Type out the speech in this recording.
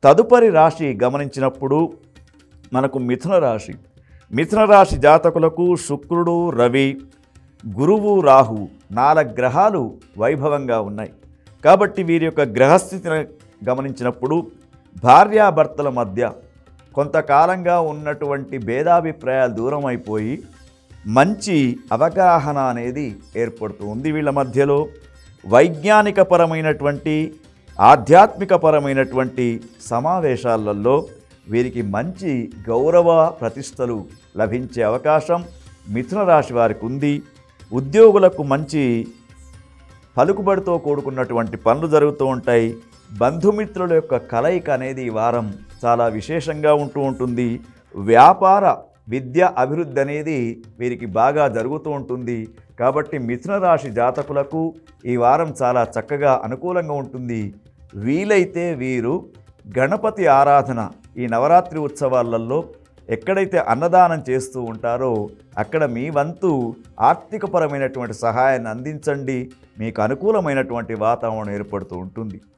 తదుపరి రాశి గమనించినప్పుడు మనకు మిథున రాశి మిథున రాశి జాతకులకు శుక్రుడు రవి గురువు రాహు నాలుగు గ్రహాలు వైభవంగా ఉన్నాయి కాబట్టి వీరి యొక్క గ్రహస్థితిని గమనించినప్పుడు భార్యాభర్తల మధ్య కొంతకాలంగా ఉన్నటువంటి భేదాభిప్రాయాలు దూరం అయిపోయి మంచి అవగాహన అనేది ఏర్పడుతుంది వీళ్ళ మధ్యలో వైజ్ఞానికపరమైనటువంటి ఆధ్యాత్మికపరమైనటువంటి సమావేశాలలో వీరికి మంచి గౌరవ ప్రతిష్టలు లభించే అవకాశం మిథున రాశి వారికి ఉంది ఉద్యోగులకు మంచి పలుకుబడితో కూడుకున్నటువంటి పనులు జరుగుతూ ఉంటాయి బంధుమిత్రుల యొక్క కలయిక అనేది ఈ వారం చాలా విశేషంగా ఉంటూ ఉంటుంది వ్యాపార విద్య అభివృద్ధి అనేది వీరికి బాగా జరుగుతూ ఉంటుంది కాబట్టి మిథున రాశి జాతకులకు ఈ వారం చాలా చక్కగా అనుకూలంగా ఉంటుంది వీలైతే వీరు గణపతి ఆరాధన ఈ నవరాత్రి ఉత్సవాలలో ఎక్కడైతే అన్నదానం చేస్తూ ఉంటారో అక్కడ మీ వంతు ఆర్థికపరమైనటువంటి సహాయాన్ని అందించండి మీకు అనుకూలమైనటువంటి వాతావరణం ఏర్పడుతూ ఉంటుంది